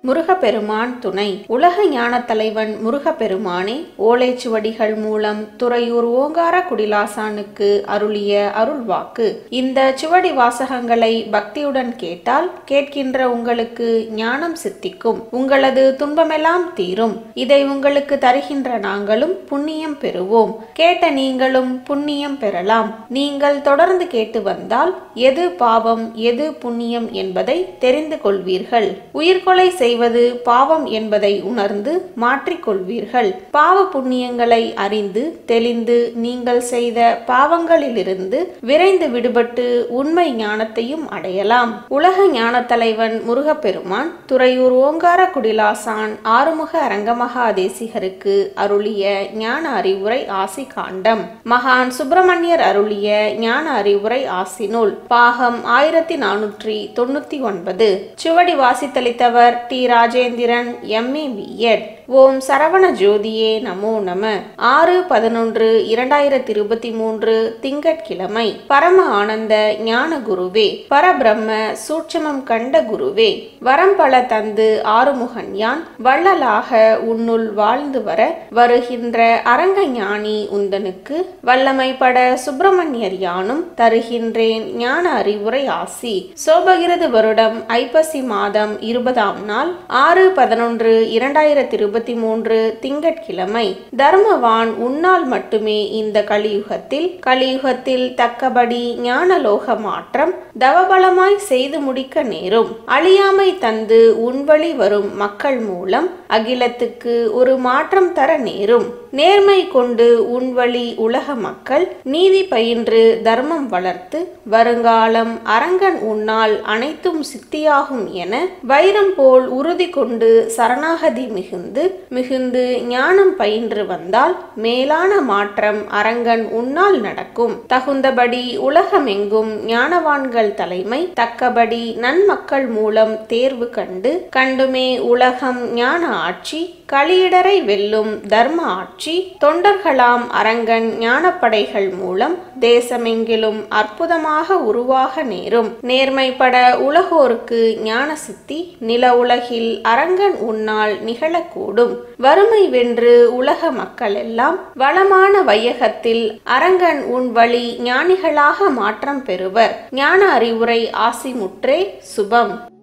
முருகப்பெருமான் துணை உலக ஞானத் தலைவன் முருகப்பெருமானே ஓலைச்சுவடிகள் மூலம் துறையூர் ஓங்கார குடிலாசானுக்கு அருளிய அருள்வாக்கு இந்த சுவடி வாசகங்களை பக்தியுடன் கேட்டால் கேட்கின்ற உங்களுக்கு ஞானம் சித்திக்கும் உங்களது துன்பமெல்லாம் தீரும் இதை உங்களுக்கு தருகின்ற நாங்களும் புண்ணியம் பெறுவோம் கேட்ட நீங்களும் புண்ணியம் பெறலாம் நீங்கள் தொடர்ந்து கேட்டு வந்தால் எது பாவம் எது புண்ணியம் என்பதை தெரிந்து கொள்வீர்கள் உயிர்கொலை செய்வது பாவம் என்பதை உணர்ந்து மாற்றிக்கொள்வீர்கள் பாவ புண்ணியங்களை அறிந்து தெளிந்து நீங்கள் செய்த பாவங்களிலிருந்து விரைந்து விடுபட்டு உண்மை ஞானத்தையும் அடையலாம் உலக ஞானத் தலைவன் முருகப்பெருமான் துறையூர் ஓங்கார குடிலாசான் ஆறுமுக அரங்கமகா தேசிகருக்கு அருளிய ஞான அறிவுரை ஆசி காண்டம் மகான் சுப்பிரமணியர் அருளிய ஞான அறிவுரை ஆசி நூல் பாகம் ஆயிரத்தி நானூற்றி தொண்ணூத்தி ஒன்பது சுவடி வாசித்தளித்தவர் டி ராஜேந்திரன் எம்ஏ பிஎட் ஓம் சரவண ஜோதியே நமோ நம ஆறு பதினொன்று இரண்டாயிரத்தி இருபத்தி மூன்று திங்கட்கிழமை பரம ஆனந்த ஞான குருவே பரபிரம்ம சூட்சமம் கண்ட குருவே வரம் பல தந்து ஆறுமுகன் யான் வள்ளலாக உன்னுள் வாழ்ந்து வர வருகின்ற அரங்க ஞானி உந்தனுக்கு வல்லமைப்பட சுப்பிரமணியர் யானும் தருகின்றேன் ஞான அறிவுரை ஆசி சோபகிருது வருடம் ஐப்பசி மாதம் இருபதாம் நாள் ஆறு பதினொன்று இரண்டாயிரத்தி இருபத்தி மூன்று திங்கட்கிழமை தர்மவான் உன்னால் மட்டுமே இந்த கலியுகத்தில் கலியுகத்தில் தக்கபடி ஞானலோக மாற்றம் தவபலமாய் செய்து முடிக்க நேரும் அழியாமை தந்து உன்வழி வரும் மக்கள் மூலம் அகிலத்துக்கு ஒரு மாற்றம் தர நேரும் நேர்மை கொண்டு உன்வழி உலக மக்கள் நீதி பயின்று தர்மம் வளர்த்து வருங்காலம் அரங்கன் உன்னால் அனைத்தும் சித்தியாகும் என வைரம் போல் உறுதி கொண்டு சரணாகதி மிகுந்து மிகுந்து ஞானம் பயின்று வந்தால் மேலான மாற்றம் அரங்கன் உன்னால் நடக்கும் தகுந்தபடி உலகமெங்கும் ஞானவான்கள் தலைமை தக்கபடி நன்மக்கள் மூலம் தேர்வு கண்டு கண்டுமே உலகம் ஞான ஆட்சி களியிடரை வெல்லும் தர்ம ஆட்சி தொண்டர்களாம் அரங்கன் ஞானப்படைகள் மூலம் தேசமெங்கிலும் அற்புதமாக உருவாக நேரும் நேர்மைப்பட உலகோருக்கு ஞான சித்தி நில உலகில் அரங்கன் உன்னால் நிகழக்கூடும் வறுமை வென்று உலக மக்கள் எல்லாம் வளமான வையகத்தில் அரங்கன் உன் வழி ஞானிகளாக மாற்றம் பெறுவர் ஞான அறிவுரை ஆசிமுற்றே சுபம்